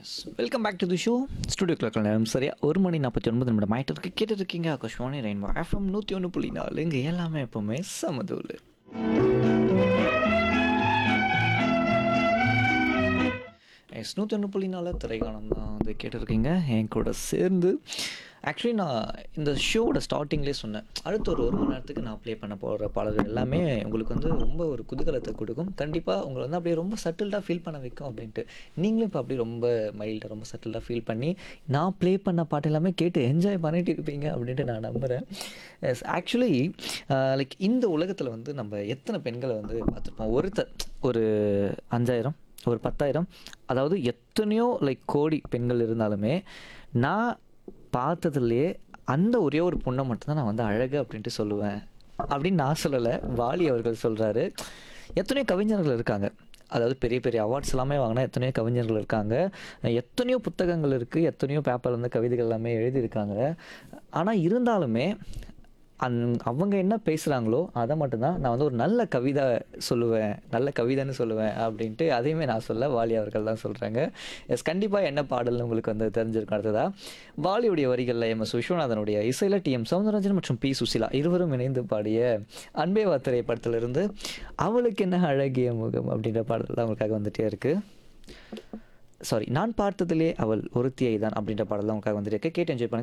welcome back to the show studio clerk நேரம் சரியா ஒரு மணி நாற்பத்தி ஒன்பது நிமிடம் ஆயிட்டு இருக்கு கேட்டு இருக்கீங்க ஆகாஷ்வாணி ரெயின்போ எஃப்எம் நூற்றி ஒன்று புள்ளி நாலு இங்கே எல்லாமே எப்போவுமே சமதூள் எஸ் நூற்றி ஒன்று புள்ளி நாலு திரைக்காலம் தான் வந்து கேட்டிருக்கீங்க என் கூட சேர்ந்து ஆக்சுவலி நான் இந்த ஷோவோட ஸ்டார்டிங்லேயே சொன்னேன் அடுத்த ஒரு ஒரு மணி நேரத்துக்கு நான் ப்ளே பண்ண போகிற பாடல்கள் எல்லாமே உங்களுக்கு வந்து ரொம்ப ஒரு குதூகலத்தை கொடுக்கும் கண்டிப்பாக உங்களை வந்து அப்படியே ரொம்ப சட்டில்டாக ஃபீல் பண்ண வைக்கும் அப்படின்ட்டு நீங்களும் இப்போ அப்படியே ரொம்ப மைல்டாக ரொம்ப சட்டில்டாக ஃபீல் பண்ணி நான் ப்ளே பண்ண பாட்டு எல்லாமே கேட்டு என்ஜாய் பண்ணிட்டு இருப்பீங்க அப்படின்ட்டு நான் நம்புகிறேன் எஸ் ஆக்சுவலி லைக் இந்த உலகத்தில் வந்து நம்ம எத்தனை பெண்களை வந்து பார்த்துருப்போம் ஒருத்தர் ஒரு அஞ்சாயிரம் ஒரு பத்தாயிரம் அதாவது எத்தனையோ லைக் கோடி பெண்கள் இருந்தாலுமே நான் பார்த்ததுலேயே அந்த ஒரே ஒரு பொண்ணை மட்டும்தான் நான் வந்து அழகு அப்படின்ட்டு சொல்லுவேன் அப்படின்னு நான் சொல்லலை வாலி அவர்கள் சொல்கிறாரு எத்தனையோ கவிஞர்கள் இருக்காங்க அதாவது பெரிய பெரிய அவார்ட்ஸ் எல்லாமே வாங்கினா எத்தனையோ கவிஞர்கள் இருக்காங்க எத்தனையோ புத்தகங்கள் இருக்குது எத்தனையோ பேப்பர் வந்து கவிதைகள் எல்லாமே எழுதியிருக்காங்க ஆனால் இருந்தாலுமே அந் அவங்க என்ன பேசுகிறாங்களோ அதை மட்டும்தான் நான் வந்து ஒரு நல்ல கவிதை சொல்லுவேன் நல்ல கவிதைன்னு சொல்லுவேன் அப்படின்ட்டு அதையுமே நான் சொல்ல வாலி அவர்கள் தான் சொல்கிறாங்க எஸ் கண்டிப்பாக என்ன பாடல்னு உங்களுக்கு வந்து தெரிஞ்சிருக்கும் அடுத்ததா வாலியுடைய வரிகளில் எம் எஸ் விஸ்வநாதனுடைய இசையில் டி எம் சவுந்தரராஜன் மற்றும் பி சுசிலா இருவரும் இணைந்து பாடிய அன்பேவா திரைப்படத்திலிருந்து அவளுக்கு என்ன அழகிய முகம் அப்படின்ற பாடல் தான் உங்களுக்காக வந்துட்டே இருக்குது சாரி நான் பார்த்ததிலே அவள் ஒருத்தியை தான் அப்படின்ற பாடல் தான் உங்களுக்காக வந்துட்டு இருக்கு கேட்டு என்ஜாய் பண்ணுங்க